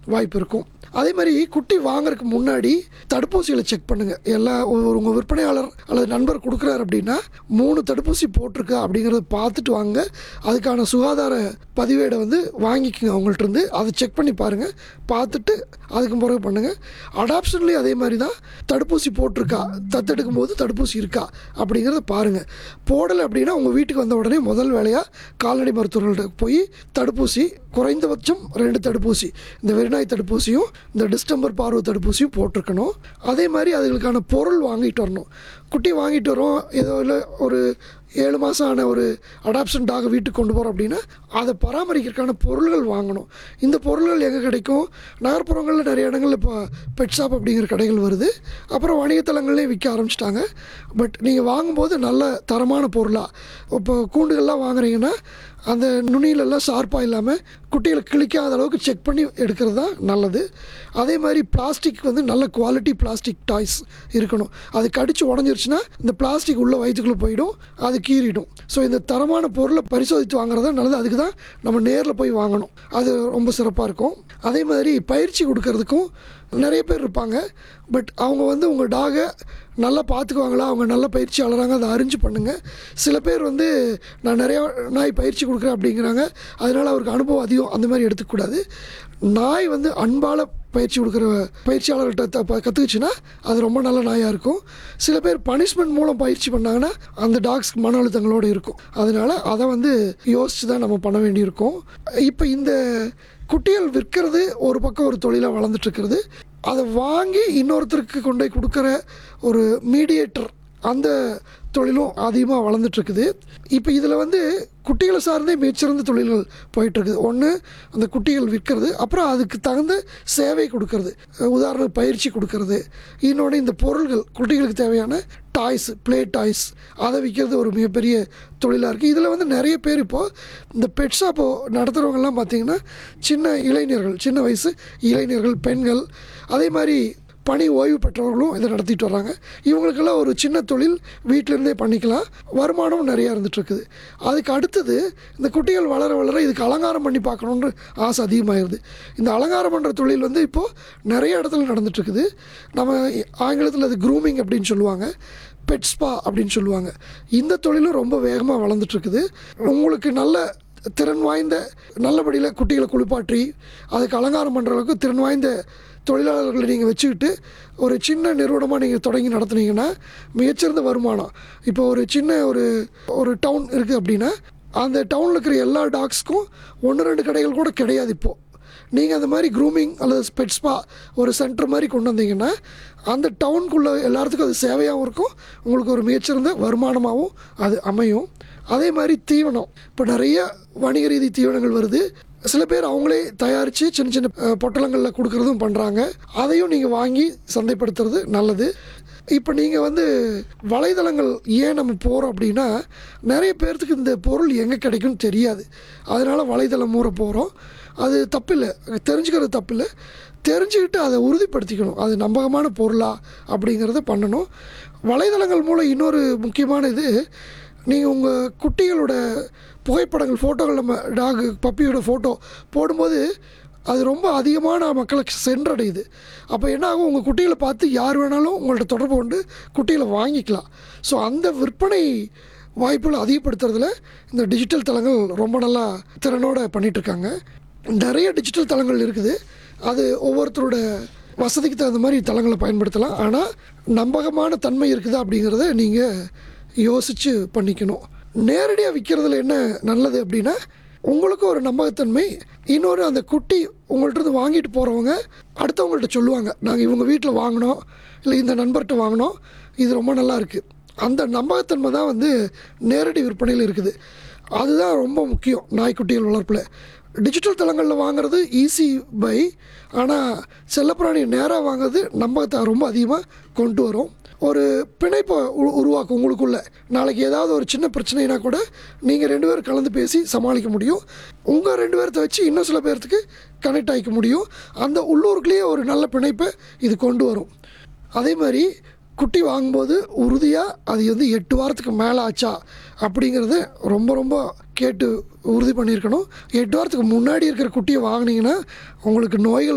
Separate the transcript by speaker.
Speaker 1: வாய்ப்பு இருக்கும் அதே மாதிரி குட்டி வாங்குறதுக்கு முன்னாடி தடுப்பூசிகளை செக் பண்ணுங்கள் எல்லா ஒரு உங்கள் விற்பனையாளர் அல்லது நண்பர் கொடுக்குறாரு அப்படின்னா மூணு தடுப்பூசி போட்டிருக்கா அப்படிங்கிறத பார்த்துட்டு வாங்க அதுக்கான சுகாதார பதிவேடை வந்து வாங்கிக்கோங்க அவங்கள்ட்ட இருந்து அதை செக் பண்ணி பாருங்கள் பார்த்துட்டு அதுக்கு பிறகு பண்ணுங்கள் அடாப்ஷன்லேயும் அதே மாதிரி தான் தடுப்பூசி போட்டிருக்கா தத்தெடுக்கும் போது தடுப்பூசி இருக்கா அப்படிங்கிறத பாருங்கள் போடலை அப்படின்னா உங்கள் வீட்டுக்கு வந்த உடனே முதல் வேலையாக கால்நடை மருத்துவர்கள்ட்ட போய் தடுப்பூசி குறைந்தபட்சம் ரெண்டு தடுப்பூசி இந்த வெறிநாய் தடுப்பூசியும் இந்த டிஸ்டம்பர் பார்வை தடுப்பூசியும் போட்டிருக்கணும் அதே மாதிரி அதுகளுக்கான பொருள் வாங்கிட்டு வரணும் குட்டி வாங்கிட்டு வரோம் ஏதோ இல்லை ஒரு ஏழு மாதம் ஆன ஒரு அடாப்ஷன் டாக் வீட்டுக்கு கொண்டு போகிறோம் அப்படின்னா அதை பராமரிக்கிறதுக்கான பொருள்கள் வாங்கணும் இந்த பொருள்கள் எங்கே கிடைக்கும் நகர்ப்புறங்களில் நிறைய இடங்களில் இப்போ பெட் ஷாப் அப்படிங்கிற கடைகள் வருது அப்புறம் வணிகத்தலங்கள்லேயும் விற்க ஆரம்பிச்சிட்டாங்க பட் நீங்கள் வாங்கும்போது நல்ல தரமான பொருளாக இப்போ கூண்டுகள்லாம் வாங்குறீங்கன்னா அந்த நுனியிலெல்லாம் ஷார்ப்பாக இல்லாமல் குட்டிகளை கிழிக்காத அளவுக்கு செக் பண்ணி எடுக்கிறது தான் நல்லது அதே மாதிரி பிளாஸ்டிக் வந்து நல்ல குவாலிட்டி பிளாஸ்டிக் டாய்ஸ் இருக்கணும் அது கடிச்சு உடஞ்சிருச்சுன்னா இந்த பிளாஸ்டிக் உள்ள வயிற்றுக்குள்ளே போயிடும் அது கீறிடும் ஸோ இந்த தரமான பொருளை பரிசோதித்து வாங்குறது தான் நல்லது அதுக்கு தான் நம்ம நேரில் போய் வாங்கணும் அது ரொம்ப சிறப்பாக இருக்கும் அதே மாதிரி பயிற்சி கொடுக்கறதுக்கும் நிறைய பேர் இருப்பாங்க பட் அவங்க வந்து உங்கள் டாகை நல்லா பார்த்துக்குவாங்களா அவங்க நல்ல பயிற்சியாளராங்க அதை அறிஞ்சு பண்ணுங்கள் சில பேர் வந்து நான் நிறையா நாய் பயிற்சி கொடுக்குறேன் அப்படிங்கிறாங்க அதனால் அவருக்கு அனுபவம் அதிகம் அந்த மாதிரி எடுத்துக்கூடாது நாய் வந்து அன்பால் பயிற்சி கொடுக்குற பயிற்சியாளர்கிட்ட கற்றுக்குச்சுன்னா அது ரொம்ப நல்ல நாயாக இருக்கும் சில பேர் பனிஷ்மெண்ட் மூலம் பயிற்சி பண்ணாங்கன்னா அந்த டாக்ஸ்க்கு மன அழுத்தங்களோடு இருக்கும் அதனால் அதை வந்து யோசித்து தான் நம்ம பண்ண வேண்டியிருக்கும் இப்போ இந்த குட்டிகள் விற்கிறது ஒரு பக்கம் ஒரு தொழிலாக வளர்ந்துட்டுருக்கிறது அதை வாங்கி இன்னொருத்தருக்கு கொண்டு போய் கொடுக்குற ஒரு மீடியேட்டர் அந்த தொழிலும் அதிகமாக வளர்ந்துட்டுருக்குது இப்போ இதில் வந்து குட்டிகளை சார்ந்தே மிகச்சிறந்த தொழில்கள் போயிட்டுருக்குது ஒன்று அந்த குட்டிகள் விற்கிறது அப்புறம் அதுக்கு தகுந்த சேவை கொடுக்கறது உதாரண பயிற்சி கொடுக்கறது இன்னொன்று இந்த பொருள்கள் குட்டிகளுக்கு தேவையான டாய்ஸ் ப்ளே டாய்ஸ் அதை விற்கிறது ஒரு மிகப்பெரிய தொழிலாக இருக்குது இதில் வந்து நிறைய பேர் இப்போது இந்த பெட் ஷாப்போ நடத்துகிறவங்கெல்லாம் பார்த்திங்கன்னா சின்ன இளைஞர்கள் சின்ன வயசு இளைஞர்கள் பெண்கள் அதே மாதிரி பணி ஓய்வு பெற்றவர்களும் இதை நடத்திட்டு வர்றாங்க இவங்களுக்கெல்லாம் ஒரு சின்ன தொழில் வீட்டிலேருந்தே பண்ணிக்கலாம் வருமானம் நிறையா இருந்துகிட்ருக்குது அதுக்கு அடுத்தது இந்த குட்டிகள் வளர வளர இதுக்கு அலங்காரம் பண்ணி பார்க்கணுன்ற ஆசை அதிகமாகிடுது இந்த அலங்காரம் பண்ணுற தொழில் வந்து இப்போது நிறைய இடத்துல நடந்துகிட்ருக்குது நம்ம ஆங்கிலத்தில் அது க்ரூமிங் அப்படின்னு சொல்லுவாங்க பெட் ஸ்பா அப்படின்னு சொல்லுவாங்க இந்த தொழிலும் ரொம்ப வேகமாக வளர்ந்துட்டுருக்குது உங்களுக்கு நல்ல திறன் வாய்ந்த நல்லபடியில் குட்டிகளை குளிப்பாற்றி அதுக்கு அலங்காரம் பண்ணுற அளவுக்கு திறன் வாய்ந்த தொழிலாளர்களை நீங்கள் வச்சுக்கிட்டு ஒரு சின்ன நிறுவனமாக நீங்கள் தொடங்கி நடத்துனீங்கன்னா மிகச்சிறந்த வருமானம் இப்போ ஒரு சின்ன ஒரு ஒரு டவுன் இருக்குது அப்படின்னா அந்த டவுனில் இருக்கிற எல்லா டாக்ஸ்க்கும் ஒன்று ரெண்டு கடைகள் கூட கிடையாது இப்போது நீங்கள் அந்த மாதிரி க்ரூமிங் அல்லது பெட்ஸ்பா ஒரு சென்டர் மாதிரி கொண்டு வந்தீங்கன்னா அந்த டவுனுக்குள்ளே எல்லாத்துக்கும் அது சேவையாகவும் இருக்கும் உங்களுக்கு ஒரு மிகச்சிறந்த வருமானமாகவும் அது அமையும் அதே மாதிரி தீவனம் இப்போ நிறைய வணிக ரீதி தீவனங்கள் வருது சில பேர் அவங்களே தயாரித்து சின்ன சின்ன அஹ், பொட்டலங்களில் கொடுக்குறதும் பண்ணுறாங்க அதையும் நீங்கள் வாங்கி சந்தைப்படுத்துறது நல்லது இப்போ நீங்கள் வந்து வலைதளங்கள் ஏன் நம்ம போகிறோம் அப்படின்னா நிறைய பேர்த்துக்கு இந்த பொருள் எங்கே கிடைக்கும்னு தெரியாது அதனால் வலைதளம் மூற போகிறோம் அது தப்பில்லை தெரிஞ்சுக்கிறது தப்பில்லை தெரிஞ்சுக்கிட்டு அதை உறுதிப்படுத்திக்கணும் அது நம்பகமான பொருளா அப்படிங்கிறத பண்ணணும் வலைதளங்கள் மூலம் இன்னொரு முக்கியமான இது நீங்கள் உங்கள் குட்டிகளோட புகைப்படங்கள் ஃபோட்டோகள் நம்ம டாக் பப்பியோட ஃபோட்டோ போடும்போது அது ரொம்ப அதிகமான மக்களுக்கு சென்றடையுது அப்போ என்ன ஆகும் உங்கள் குட்டிகளை பார்த்து யார் வேணாலும் உங்கள்ட்ட தொடர்பு கொண்டு குட்டிகளை வாங்கிக்கலாம் ஸோ அந்த விற்பனை வாய்ப்புகளை அதிகப்படுத்துறதுல இந்த டிஜிட்டல் தளங்கள் ரொம்ப நல்லா திறனோட பண்ணிகிட்ருக்காங்க நிறைய டிஜிட்டல் தளங்கள் இருக்குது அது ஒவ்வொருத்தரோட வசதிக்கு தகுந்த மாதிரி தளங்களை பயன்படுத்தலாம் ஆனால் நம்பகமான தன்மை இருக்குதா அப்படிங்கிறத நீங்கள் யோசித்து பண்ணிக்கணும் நேரடியாக விற்கிறதுல என்ன நல்லது அப்படின்னா உங்களுக்கு ஒரு நம்பகத்தன்மை இன்னொரு அந்த குட்டி உங்கள்ட்ட இருந்து வாங்கிட்டு போகிறவங்க அடுத்தவங்கள்ட்ட சொல்லுவாங்க நாங்கள் இவங்க வீட்டில் வாங்கினோம் இல்லை இந்த நண்பர்கிட்ட வாங்கினோம் இது ரொம்ப நல்லா இருக்குது அந்த நம்பகத்தன்மை தான் வந்து நேரடி விற்பனையில் இருக்குது அதுதான் ரொம்ப முக்கியம் நாய்க்குட்டிகள் வளர்ப்பில் டிஜிட்டல் தளங்களில் வாங்குறது ஈஸி பை ஆனால் செல்லப்பிராணி நேராக வாங்குறது நம்பகத்தை ரொம்ப அதிகமாக கொண்டு வரும் ஒரு பிணைப்பை உ- உருவாக்கும் உங்களுக்குள்ள நாளைக்கு ஏதாவது ஒரு சின்ன பிரச்சனைனா கூட நீங்கள் ரெண்டு பேரும் கலந்து பேசி சமாளிக்க முடியும் உங்கள் ரெண்டு பேர்த்த வச்சு இன்னும் சில பேர்த்துக்கு கனெக்ட் ஆகிக்க முடியும் அந்த உள்ளூருக்குள்ளேயே ஒரு நல்ல பிணைப்பை இது கொண்டு வரும் அதே மாதிரி குட்டி வாங்கும்போது உறுதியாக அது வந்து எட்டு வாரத்துக்கு மேலே ஆச்சா அப்படிங்கிறத ரொம்ப ரொம்ப கேட்டு உறுதி பண்ணியிருக்கணும் எட்டு வாரத்துக்கு முன்னாடி இருக்கிற குட்டியை வாங்குனீங்கன்னா உங்களுக்கு நோய்கள்